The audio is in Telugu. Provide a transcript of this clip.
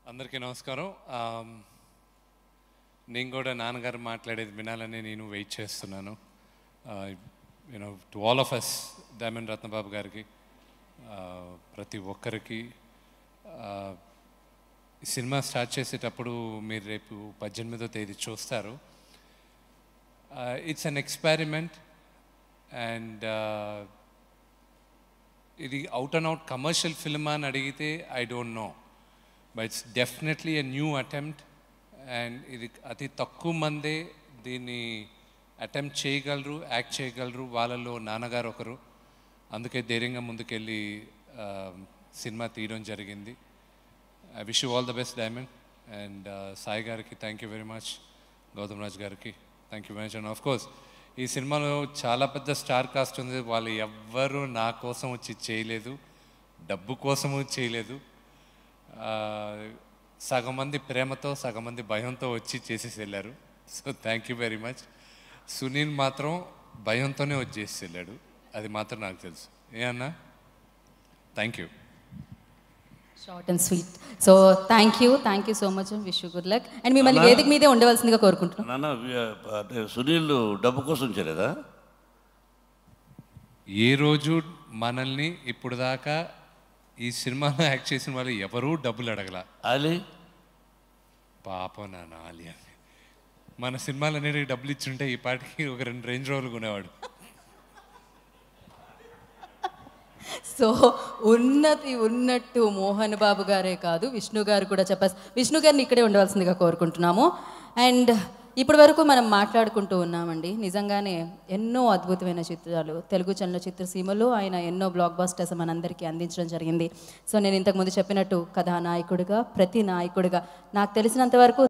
అందరికీ నమస్కారం ఆమ్, నేను కూడా నాన్నగారు మాట్లాడేది వినాలని నేను వెయిట్ చేస్తున్నాను you know to all of us diamond Ratnababu గారికి ఆ, ప్రతి ఒక్కరికి ఆ, ఈ సినిమా స్టార్ట్ చేసేటప్పుడు మీరు రేపు పద్దెనిమిదో తేదీ చూస్తారు ఇట్స్ అన్ ఎక్స్పెరిమెంట్ అండ్ ఇది out and out commercial film అని అడిగితే I don't know but it's definitely a new attempt and ఇది అతి తక్కువ మందే దీన్ని అటెంప్ట్ చేయగలరు యాక్ట్ చేయగలరు వాళ్ళలో నాన్నగారు ఒకరు అందుకే ధైర్యంగా ముందుకెళ్ళి ఆ, సినిమా తీయడం జరిగింది I wish you all the best diamond and Sai గారికి thank you very much Gautam Raj గారికి thank you very much and of course ఈ సినిమాలో చాలా పెద్ద స్టార్ కాస్ట్ ఉంది వాళ్ళు ఎవ్వరూ నా కోసం వచ్చి చేయలేదు డబ్బు కోసము చేయలేదు ఆ, సగం మంది ప్రేమతో సగం మంది భయంతో వచ్చి చేసేసి వెళ్ళారు so thank you very much Sunil మాత్రం భయంతోనే వచ్చి చేసి వెళ్ళాడు అది మాత్రం నాకు తెలుసు ఏ అన్నా thank you short and sweet so thank you thank you so much wish you good luck and మిమ్మల్ని వేదిక మీదే ఉండవలసిందిగా కోరుకుంటున్నాం నాన్న వి- అంటే సునీల్ డబ్బు కోసం చేయలేదా ఏ రోజు మనల్ని ఇప్పుడు దాకా ఈ సినిమాలో యాక్ట్ చేసిన వాళ్ళు ఎవరూ డబ్బులు అడగల ఆలి పాపం నా నాలి అని మన సినిమాలు అనేది డబ్బులు ఇచ్చుంటే ఈ పాటికి ఒక రెండు రేంజ్ రోవర్లు కొనేవాడు సో ఉన్నతి ఉన్నట్టు మోహన్ బాబు గారే కాదు విష్ణు గారు కూడా చెప్పారు విష్ణు గారిని ఇక్కడే ఉండవలసిందిగా కోరుకుంటున్నాము అండ్ ఇప్పటి వరకు మనం మాట్లాడుకుంటూ ఉన్నామండి నిజంగానే ఎన్నో అద్భుతమైన చిత్రాలు తెలుగు చలన చిత్రసీమలో ఆయన ఎన్నో బ్లాక్ బాస్టర్స్ మనందరికీ అందించడం జరిగింది సో నేను ఇంతకుముందు చెప్పినట్టు కథానాయకుడిగా ప్రతి నాయకుడిగా నాకు తెలిసినంత వరకు